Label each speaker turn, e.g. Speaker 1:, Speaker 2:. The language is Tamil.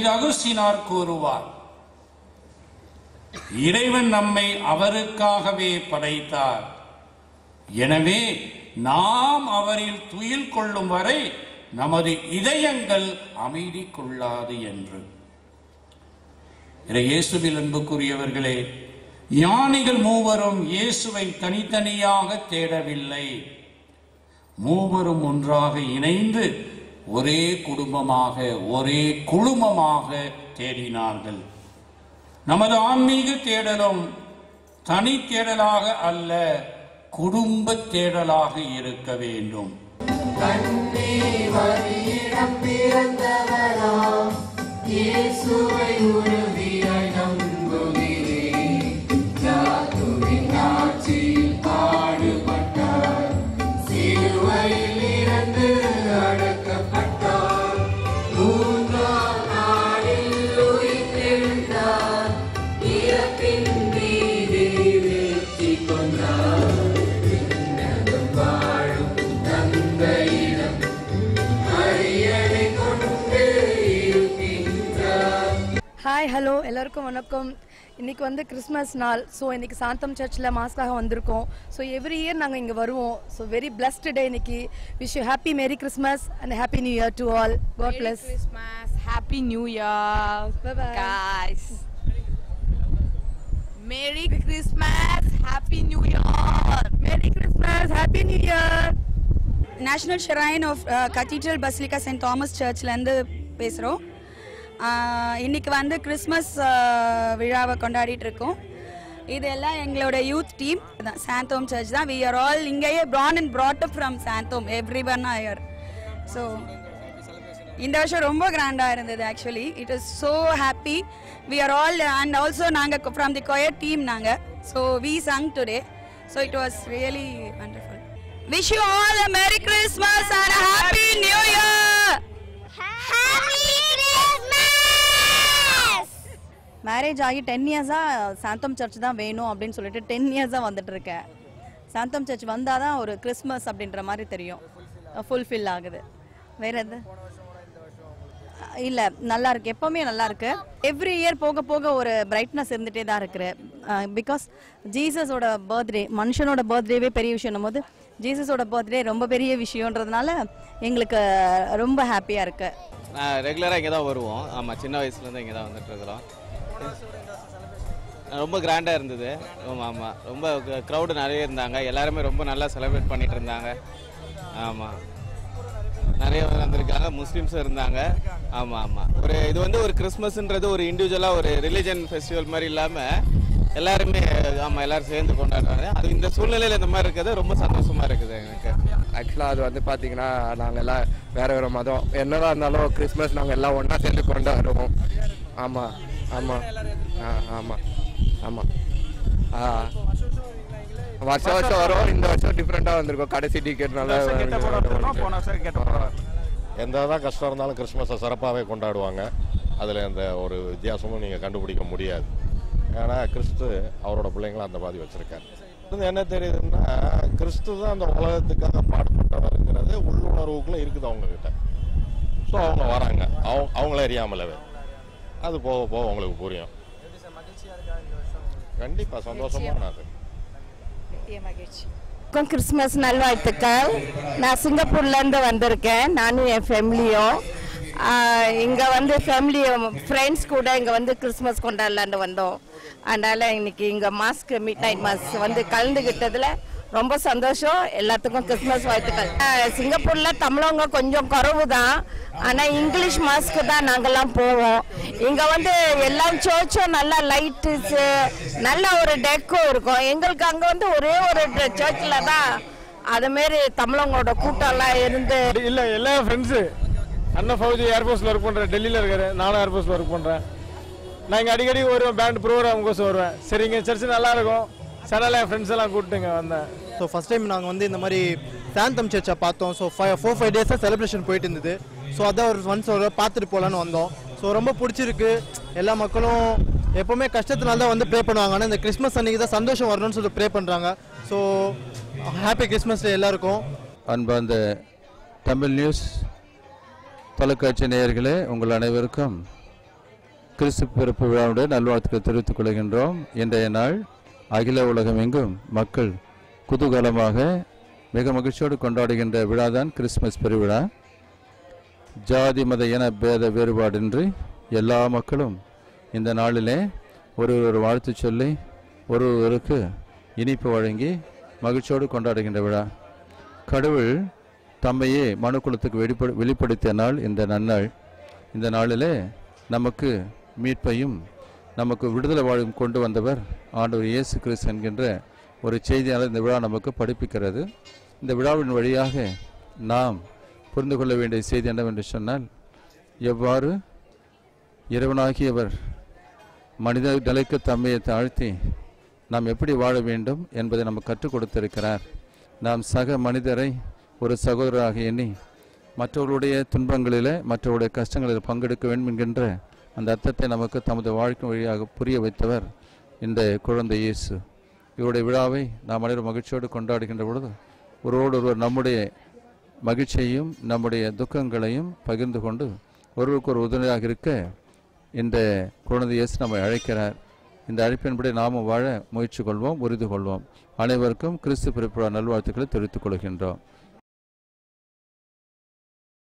Speaker 1: அகுஸ்தினார் கூறுவார் இறைவன் நம்மை அவருக்காகவே படைத்தார் எனவே நாம் அவரில் துயில் கொள்ளும் வரை நமது இதயங்கள் அமைதி கொள்ளாது என்று இறை இயேசுவில் அன்புக்குரியவர்களே ஞானிகள் மூவரும் இயேசுவை தனித்தனியாக தேடவில்லை மூவரும் ஒன்றாக இணைந்து ஒரே குடும்பமாக ஒரே குழுமமாக தேடினார்கள் நமது ஆன்மீக தேடலும் தனி தேடலாக அல்ல குடும்ப தேடலாக இருக்க வேண்டும்
Speaker 2: மரியிடம் பிறந்தவராம் இயேசுவை உறுதியாய் நம்புகிறேன் ஜாதுவின் ஆட்சியில் பாடுபட்டார் சிலுவையில் இறந்து அடக்கப்பட்டார் மூன்றாம் நாளில் உயிர்த்தெழுந்தார் இறப்பின் மீது வெற்றி கொண்டார் விண்ணகம் வாழும் தந்தையிடம் அரியணை கொண்டு இருக்கின்றார்
Speaker 3: ஹாய் ஹலோ எல்லாருக்கும் வணக்கம் இன்னைக்கு வந்து கிறிஸ்மஸ் நாள் ஸோ இன்னைக்கு சாந்தம் சர்ச்சில் மாஸ்க்காக வந்திருக்கோம் ஸோ எவ்ரி இயர் நாங்கள் இங்கே வருவோம் ஸோ வெரி பிளஸ்ட் டே இன்னைக்கு wish you happy merry Christmas and happy new year to all God
Speaker 4: Merry
Speaker 3: plus
Speaker 4: Christmas, Happy New Year,
Speaker 3: Bye-bye.
Speaker 4: guys. Merry Christmas, Happy New Year.
Speaker 3: Merry Christmas happy new year
Speaker 5: national shrine of cathedral basilica saint Thomas சர்ச்லேருந்து பேசுகிறோம் இன்னைக்கு வந்து கிறிஸ்மஸ் விழாவை கொண்டாடிட்டு இருக்கோம் இதெல்லாம் எங்களோட யூத் டீம் தான் சாந்தோம் சர்ச் தான் வி ஆர் ஆல் இங்கேயே born and brought up from Santhome every one year so இந்த வருஷம் ரொம்ப கிராண்டாக இருந்தது actually it is so happy we are all and also நாங்கள் ஃப்ரம் தி கொயர் டீம் நாங்கள் so we sung today so it was really wonderful wish you all a merry Christmas and happy new year
Speaker 6: marriage ஆகி டென் இயர்ஸாக சாந்தம் சர்ச் தான் வேணும் அப்படின்னு சொல்லிட்டு டென் இயர்ஸாக வந்துட்டு இருக்கேன் சாந்தம் சர்ச் வந்தால் தான் ஒரு கிறிஸ்மஸ் அப்படின்ற மாதிரி தெரியும் ஃபுல்ஃபில் ஆகுது வேற எது இல்லை நல்லா இருக்கு எப்பவுமே நல்லா இருக்கு எவ்ரி இயர் போக போக ஒரு பிரைட்னஸ் இருந்துகிட்டே தான் இருக்கு பிகாஸ் ஜீசஸோட பர்த்டே மனுஷனோட பர்த்டேவே பெரிய விஷயம் போது ஜீசஸோட பர்த்டே ரொம்ப பெரிய விஷயன்றதுனால எங்களுக்கு ரொம்ப ஹாப்பியாக இருக்கு
Speaker 7: நான் ரெகுலராக இங்கே தான் வருவோம் ஆமாம் சின்ன வயசுலேருந்து இங்கே தான் வந்துட்டு இருக்கிறோம் ரொம்ப கிராண்டாக இருந்தது ஆமாம் ஆமாம் ரொம்ப க்ரௌடு நிறைய இருந்தாங்க எல்லாருமே ரொம்ப நல்லா செலிப்ரேட் பண்ணிட்டு இருந்தாங்க ஆமாம் நிறைய பேர் வந்திருக்காங்க முஸ்லீம்ஸும் இருந்தாங்க ஆமாம் ஆமாம் ஒரு இது வந்து ஒரு கிறிஸ்மஸ்ன்றது ஒரு இண்டிவிஜுவலாக ஒரு ரிலிஜன் ஃபெஸ்டிவல் மாதிரி இல்லாமல் எல்லாருமே ஆமாம் எல்லாரும் சேர்ந்து கொண்டாடுறாங்க அது இந்த சூழ்நிலையில் இந்த மாதிரி இருக்கிறது ரொம்ப சந்தோஷமாக இருக்குது எனக்கு
Speaker 8: ஆக்சுவலாக அது வந்து பார்த்தீங்கன்னா நாங்கள் எல்லாம் வேற வேற மதம் என்னதான் இருந்தாலும் கிறிஸ்மஸ் நாங்கள் எல்லாம் ஒன்றா சேர்ந்து கொண்டாடுவோம் ஆமாம் ஆமாம் ஆ ஆமாம் ஆமாம் ஆ வருஷம் வருஷம் வரும் இந்த வருஷம் டிஃப்ரெண்ட்டாக வந்திருக்கோம் கடைசி டிக்கெட்னால
Speaker 9: எந்த தான் கஷ்டம் இருந்தாலும் கிறிஸ்மஸை சிறப்பாகவே கொண்டாடுவாங்க அதில் எந்த ஒரு வித்தியாசமும் நீங்கள் கண்டுபிடிக்க முடியாது ஏன்னா கிறிஸ்து அவரோட பிள்ளைங்களை அந்த மாதிரி வச்சுருக்காரு இது என்ன தெரியுதுன்னா கிறிஸ்து தான் அந்த உலகத்துக்காக பாடுபட்டவருங்கிறது உள்ளுணர்வுக்குள்ளே இருக்குது அவங்கக்கிட்ட ஸோ அவங்க வராங்க அவங்க அவங்கள அறியாமலவே அது போக போக உங்களுக்கு புரியும் கண்டிப்பாக சந்தோஷமானது
Speaker 10: வணக்கம் கிறிஸ்மஸ் நல்வாழ்த்துக்கள் நான் சிங்கப்பூர்லேருந்து வந்திருக்கேன் நானும் என் ஃபேமிலியும் இங்கே வந்து ஃபேமிலி ஃப்ரெண்ட்ஸ் கூட இங்கே வந்து கிறிஸ்மஸ் கொண்டாடலான்னு வந்தோம் அதனால் இன்னைக்கு இங்கே மாஸ்க் மிட் நைட் மாஸ்க் வந்து கலந்துக்கிட்டதில் ரொம்ப சந்தோஷம் எல்லாத்துக்கும் கிறிஸ்மஸ் வாழ்த்துக்கள் ஆஹ் சிங்கப்பூரில் தமிழவங்க கொஞ்சம் குறவு தான் ஆனால் இங்கிலீஷ் மாஸ்க்கு தான் நாங்கள்லாம் போவோம் இங்கே வந்து எல்லாம் சர்ச்சும் நல்லா லைட்டுஸு நல்ல ஒரு டெக்கும் இருக்கும் எங்களுக்கு அங்கே வந்து ஒரே ஒரு சர்ச்சில் தான் அதுமாரி தமிழவங்களோட கூட்டம்லாம் இருந்து
Speaker 11: இல்லை எல்லா ஃப்ரெண்ட்ஸு அண்ணன் ஃபௌஜி ஏர்ஃபோர்ஸில் ஒர்க் பண்ணுறேன் டெல்லியில் இருக்காரு நானும் ஏர்ஃபோர்ஸில் ஒர்க் பண்ணுறேன் நான் இங்கே அடிக்கடி வருவேன் பேண்ட் ப்ரோக்ராம் கோசம் வருவேன் சரி இங்கே சர்ச்சு நல்லா இருக்கும் சனால என் ஃப்ரெண்ட்ஸ் எல்லாம் கூப்பிட்டுங்க வந்தேன்
Speaker 12: ஸோ ஃபஸ்ட் டைம் நாங்கள் வந்து இந்த மாதிரி சாந்தம் சர்ச்சை பார்த்தோம் ஸோ ஃபைவ் ஃபோர் ஃபைவ் டேஸாக செலிப்ரேஷன் போயிட்டு இருந்தது ஸோ அதான் ஒரு ஒன்ஸ் ஒரு பார்த்துட்டு போகலான்னு வந்தோம் ஸோ ரொம்ப பிடிச்சிருக்கு எல்லா மக்களும் எப்போவுமே கஷ்டத்தினால தான் வந்து ப்ரே பண்ணுவாங்க ஆனால் இந்த கிறிஸ்மஸ் அன்னைக்கு தான் சந்தோஷம் வரணும்னு சொல்லி ப்ரே பண்ணுறாங்க ஸோ ஹாப்பி கிறிஸ்மஸ் டே எல்லாருக்கும்
Speaker 13: அன்பார்ந்த தமிழ் நியூஸ் தொலைக்காட்சி நேயர்களே உங்கள் அனைவருக்கும் கிறிஸ்து பிறப்பு விழாவுடைய நல்வாழ்த்துக்களை தெரிவித்துக் கொள்கின்றோம் இன்றைய நாள் அகில உலகம் எங்கும் மக்கள் குதூகலமாக மிக மகிழ்ச்சியோடு கொண்டாடுகின்ற விழாதான் கிறிஸ்மஸ் பெருவிழா ஜாதி மத இன பேத வேறுபாடின்றி எல்லா மக்களும் இந்த நாளிலே ஒரு ஒரு வாழ்த்து சொல்லி ஒருவருக்கு இனிப்பு வழங்கி மகிழ்ச்சியோடு கொண்டாடுகின்ற விழா கடவுள் தம்மையே மனுக்குலத்துக்கு வெளிப்படு வெளிப்படுத்திய நாள் இந்த நன்னாள் இந்த நாளிலே நமக்கு மீட்பையும் நமக்கு விடுதலை வாழும் கொண்டு வந்தவர் ஆண்டவர் இயேசு கிறிஸ்து என்கின்ற ஒரு செய்தியாளர் இந்த விழா நமக்கு படிப்பிக்கிறது இந்த விழாவின் வழியாக நாம் புரிந்து கொள்ள வேண்டிய செய்தி என்னவென்று சொன்னால் எவ்வாறு இறைவனாகியவர் மனித நிலைக்கு தம்மையை தாழ்த்தி நாம் எப்படி வாழ வேண்டும் என்பதை நமக்கு கற்றுக் கொடுத்திருக்கிறார் நாம் சக மனிதரை ஒரு சகோதரராக எண்ணி மற்றவர்களுடைய துன்பங்களிலே மற்றவருடைய கஷ்டங்களில் பங்கெடுக்க வேண்டும் என்கின்ற அந்த அர்த்தத்தை நமக்கு தமது வாழ்க்கை வழியாக புரிய வைத்தவர் இந்த குழந்தை இயேசு இவருடைய விழாவை நாம் அனைவரும் மகிழ்ச்சியோடு கொண்டாடுகின்ற பொழுது ஒருவரோடு ஒருவர் நம்முடைய மகிழ்ச்சியையும் நம்முடைய துக்கங்களையும் பகிர்ந்து கொண்டு ஒருவருக்கு ஒரு உதவியாக இருக்க இந்த குழந்தை இயேசு நம்மை அழைக்கிறார் இந்த அழைப்பின்படி நாமும் வாழ முயற்சி கொள்வோம் உறுதி கொள்வோம் அனைவருக்கும் கிறிஸ்து பிறப்புற நல்வாழ்த்துக்களை தெரிவித்துக் கொள்கின்றோம்